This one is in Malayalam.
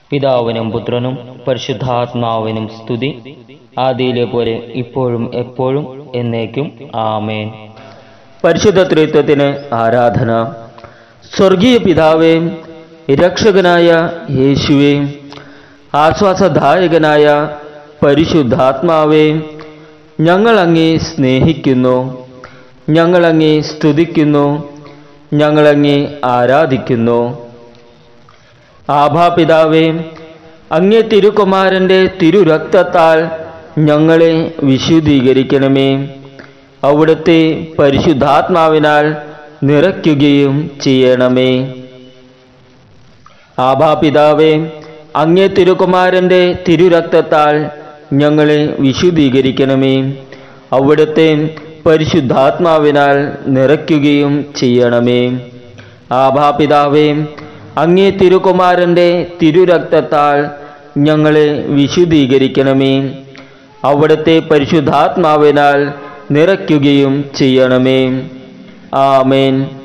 പിതാവിനും പുത്രനും പരിശുദ്ധാത്മാവിനും സ്തുതി ആദിയിലെ പോലെ ഇപ്പോഴും എപ്പോഴും എന്നേക്കും ആമേൻ പരിശുദ്ധ ത്രിത്വത്തിന് ആരാധന സ്വർഗീയ പിതാവേ രക്ഷകനായ യേശുവേ ആശ്വാസദായകനായ പരിശുദ്ധാത്മാവേ ഞങ്ങൾ അങ്ങേ സ്നേഹിക്കുന്നു ഞങ്ങൾ അങ്ങേ സ്തുതിക്കുന്നു ഞങ്ങൾ അങ്ങേ ആരാധിക്കുന്നു ആഭാപിതാവേ അങ്ങേ തിരുകുമാരൻ്റെ തിരുരക്തത്താൽ ഞങ്ങളെ വിശുദ്ധീകരിക്കണമേ അവിടുത്തെ പരിശുദ്ധാത്മാവിനാൽ നിറയ്ക്കുകയും ചെയ്യണമേ ആഭാപിതാവേ അങ്ങേ തിരുകുമാരൻ്റെ തിരുരക്തത്താൽ ഞങ്ങളെ വിശുദ്ധീകരിക്കണമേ അവിടുത്തെ പരിശുദ്ധാത്മാവിനാൽ നിറയ്ക്കുകയും ചെയ്യണമേ ആഭാപിതാവേ അങ്ങേ തിരുകുമാരൻ്റെ തിരുരക്തത്താൽ ഞങ്ങളെ വിശുദ്ധീകരിക്കണമേ അവിടുത്തെ പരിശുദ്ധാത്മാവിനാൽ നിറയ്ക്കുകയും ചെയ്യണമേ ആമേൻ